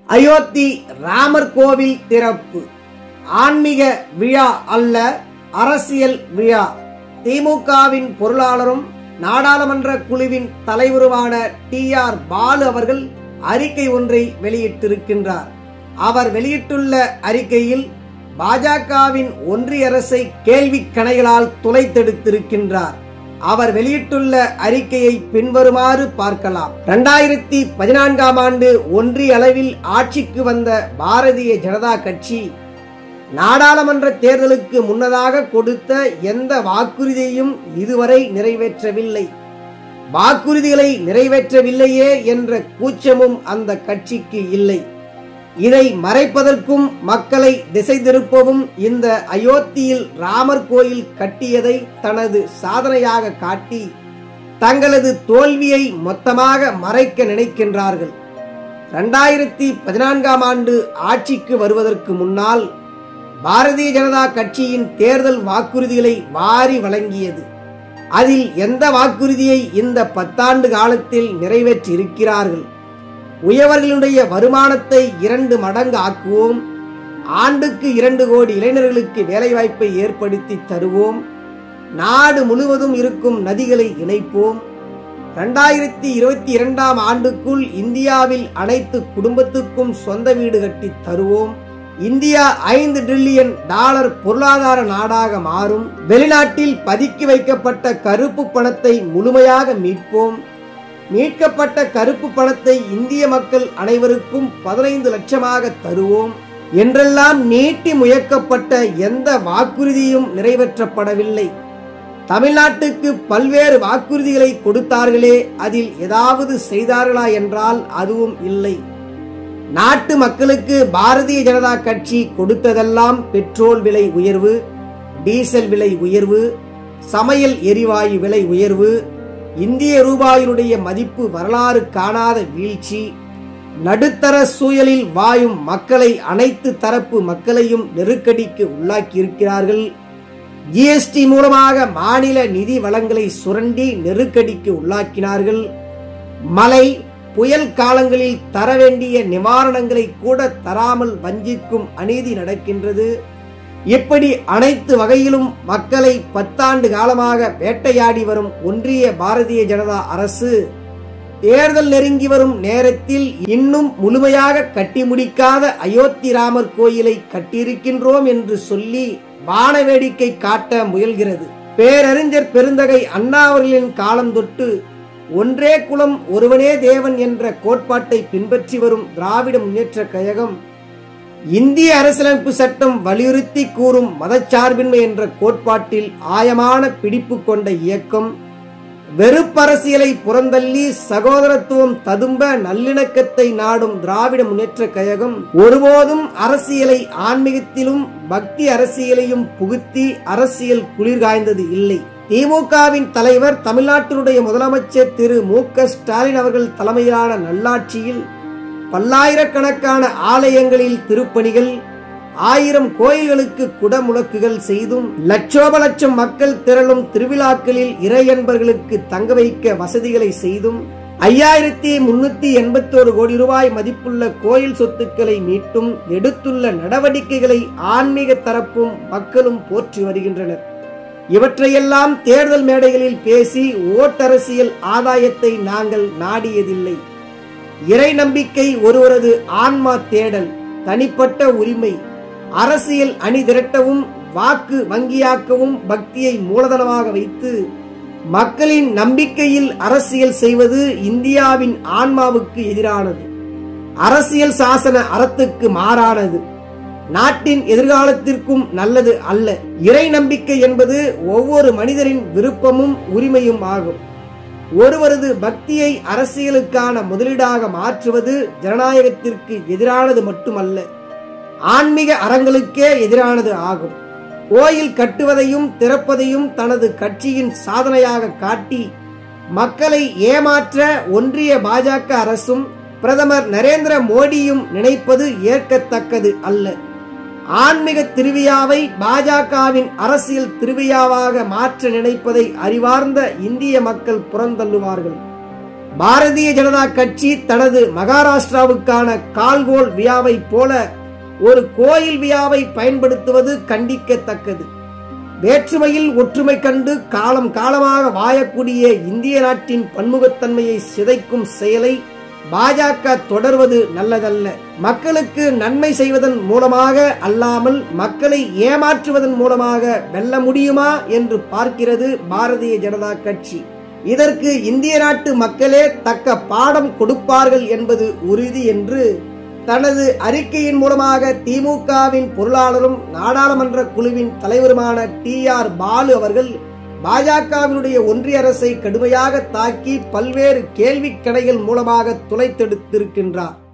அயோத்தி ராமர் கோவில் திறப்பு ஆன்மீக விழா அல்ல அரசியல் விழா திமுகவின் பொருளாளரும் நாடாளுமன்ற குழுவின் தலைவருமான டி ஆர் பாலு அவர்கள் அறிக்கை ஒன்றை வெளியிட்டிருக்கின்றார் அவர் வெளியிட்டுள்ள அறிக்கையில் பாஜகவின் ஒன்றிய அரசை கேள்வி கணைகளால் துளைத்தெடுத்திருக்கின்றார் அவர் வெளியிட்டுள்ள அறிக்கையை பின்வருமாறு பார்க்கலாம் இரண்டாயிரத்தி பதினான்காம் ஆண்டு ஒன்றிய அளவில் ஆட்சிக்கு வந்த பாரதிய ஜனதா கட்சி நாடாளுமன்ற தேர்தலுக்கு முன்னதாக கொடுத்த எந்த வாக்குறுதியையும் இதுவரை நிறைவேற்றவில்லை வாக்குறுதிகளை நிறைவேற்றவில்லையே என்ற கூச்சமும் அந்த கட்சிக்கு இல்லை இதை மறைப்பதற்கும் மக்களை திசை திருப்பவும் இந்த அயோத்தியில் ராமர் கோயில் கட்டியதை தனது சாதனையாக காட்டி தங்களது தோல்வியை மொத்தமாக மறைக்க நினைக்கின்றார்கள் இரண்டாயிரத்தி பதினான்காம் ஆண்டு ஆட்சிக்கு வருவதற்கு முன்னால் பாரதிய ஜனதா கட்சியின் தேர்தல் வாக்குறுதிகளை வாரி வழங்கியது அதில் எந்த வாக்குறுதியை இந்த பத்தாண்டு காலத்தில் நிறைவேற்றி இருக்கிறார்கள் உயவர்களுடைய வருமானத்தை இரண்டு மடங்கு ஆக்குவோம் ஆண்டுக்கு இரண்டு கோடி இளைஞர்களுக்கு வேலைவாய்ப்பை ஏற்படுத்தி தருவோம் நாடு முழுவதும் இருக்கும் நதிகளை இணைப்போம் இரண்டாயிரத்தி இருபத்தி இரண்டாம் ஆண்டுக்குள் இந்தியாவில் அனைத்து குடும்பத்துக்கும் சொந்த வீடு கட்டி தருவோம் இந்தியா ஐந்து டிரில்லியன் டாலர் பொருளாதார நாடாக மாறும் வெளிநாட்டில் பதுக்கி வைக்கப்பட்ட கருப்பு பணத்தை முழுமையாக மீட்போம் மீட்கப்பட்ட கருப்பு பணத்தை இந்திய மக்கள் அனைவருக்கும் பதினைந்து லட்சமாக தருவோம் என்றெல்லாம் நீட்டி முயக்கப்பட்ட எந்த வாக்குறுதியும் நிறைவேற்றப்படவில்லை தமிழ்நாட்டுக்கு பல்வேறு வாக்குறுதிகளை கொடுத்தார்களே அதில் ஏதாவது செய்தார்களா என்றால் அதுவும் இல்லை நாட்டு மக்களுக்கு பாரதிய ஜனதா கட்சி கொடுத்ததெல்லாம் பெட்ரோல் விலை உயர்வு டீசல் விலை உயர்வு சமையல் எரிவாயு விலை உயர்வு இந்திய ரூபாயினுடைய மதிப்பு வரலாறு காணாத வீழ்ச்சி நடுத்தர சூழலில் வாயும் மக்களை அனைத்து தரப்பு மக்களையும் நெருக்கடிக்கு உள்ளாக்கியிருக்கிறார்கள் ஜிஎஸ்டி மூலமாக மாநில நிதி வளங்களை சுரண்டி நெருக்கடிக்கு உள்ளாக்கினார்கள் மழை புயல் காலங்களில் தர வேண்டிய நிவாரணங்களை கூட தராமல் வஞ்சிக்கும் அநீதி நடக்கின்றது இப்படி அனைத்து வகையிலும் மக்களை பத்தாண்டு காலமாக வேட்டையாடி வரும் ஒன்றிய பாரதிய ஜனதா அரசு தேர்தல் நெருங்கி வரும் நேரத்தில் இன்னும் முழுமையாக கட்டி முடிக்காத அயோத்தி ராமர் கோயிலை கட்டியிருக்கின்றோம் என்று சொல்லி வான வேடிக்கை காட்ட முயல்கிறது பேரறிஞர் பெருந்தகை அண்ணா அவர்களின் காலம் தொட்டு ஒன்றே குலம் ஒருவனே தேவன் என்ற கோட்பாட்டை பின்பற்றி வரும் திராவிட முன்னேற்ற கழகம் இந்திய அரசியலமைப்பு சட்டம் வலியுறுத்தி கூறும் மதச்சார்பின்மை என்ற கோட்பாட்டில் ஆயமான பிடிப்பு கொண்ட இயக்கம் வெறுப்பரசியலை புறந்தள்ளி சகோதரத்துவம் ததும்ப நல்லிணக்கத்தை நாடும் திராவிட முன்னேற்ற கழகம் ஒருபோதும் அரசியலை ஆன்மீகத்திலும் பக்தி அரசியலையும் புகுத்தி அரசியல் குளிர்காய்ந்தது இல்லை திமுகவின் தலைவர் தமிழ்நாட்டினுடைய முதலமைச்சர் திரு மு க ஸ்டாலின் அவர்கள் தலைமையிலான நல்லாட்சியில் பல்லாயிரக்கணக்கான ஆலயங்களில் திருப்பணிகள் ஆயிரம் கோயில்களுக்கு குடமுழக்குகள் செய்தும் லட்சோப லட்சம் மக்கள் திரளும் திருவிழாக்களில் இறையன்பர்களுக்கு தங்க வைக்க வசதிகளை செய்தும் ஐயாயிரத்தி முன்னூத்தி எண்பத்தோரு கோடி ரூபாய் மதிப்புள்ள கோயில் சொத்துக்களை மீட்டும் எடுத்துள்ள நடவடிக்கைகளை ஆன்மீக தரப்பும் மக்களும் போற்றி வருகின்றனர் இவற்றையெல்லாம் தேர்தல் மேடைகளில் பேசி ஓட்டரசியல் ஆதாயத்தை நாங்கள் நாடியதில்லை இறை நம்பிக்கை ஒருவரது ஆன்மா தேடல் தனிப்பட்ட உரிமை அரசியல் அணி திரட்டவும் வாக்கு வங்கியாக்கவும் பக்தியை மூலதனமாக வைத்து மக்களின் நம்பிக்கையில் அரசியல் செய்வது இந்தியாவின் ஆன்மாவுக்கு எதிரானது அரசியல் சாசன அறத்துக்கு மாறானது நாட்டின் எதிர்காலத்திற்கும் நல்லது அல்ல இறை நம்பிக்கை என்பது ஒவ்வொரு மனிதரின் விருப்பமும் உரிமையும் ஆகும் ஒருவரது பக்தியை அரசியலுக்கான முதலீடாக மாற்றுவது ஜனநாயகத்திற்கு எதிரானது மட்டுமல்ல ஆன்மீக அறங்களுக்கே எதிரானது ஆகும் கோயில் கட்டுவதையும் திறப்பதையும் தனது கட்சியின் சாதனையாக காட்டி மக்களை ஏமாற்ற ஒன்றிய பாஜக அரசும் பிரதமர் நரேந்திர மோடியும் நினைப்பது ஏற்கத்தக்கது அல்ல ஆன்மீக திருவிழாவை பாஜகவின் அரசியல் திருவிழாவாக மாற்ற நினைப்பதை அறிவார்ந்த இந்திய மக்கள் புறந்தள்ளுவார்கள் பாரதிய ஜனதா கட்சி தனது மகாராஷ்டிராவுக்கான கால்கோல் வியாவை போல ஒரு கோயில் வியாவை பயன்படுத்துவது கண்டிக்கத்தக்கது வேற்றுமையில் ஒற்றுமை கண்டு காலம் காலமாக வாயக்கூடிய இந்திய நாட்டின் பன்முகத்தன்மையை சிதைக்கும் செயலை பாஜக தொடர்வது நல்லதல்ல மக்களுக்கு நன்மை செய்வதன் மூலமாக அல்லாமல் மக்களை ஏமாற்றுவதன் மூலமாக வெல்ல முடியுமா என்று பார்க்கிறது பாரதிய ஜனதா கட்சி இதற்கு இந்திய நாட்டு மக்களே தக்க பாடம் கொடுப்பார்கள் என்பது உறுதி என்று தனது அறிக்கையின் மூலமாக திமுகவின் பொருளாளரும் நாடாளுமன்ற குழுவின் தலைவருமான டி ஆர் பாலு அவர்கள் பாஜகவினுடைய ஒன்றிய அரசை கடுமையாக தாக்கி பல்வேறு கேள்விக் கணைகள் மூலமாக துளைத்தெடுத்திருக்கின்றார்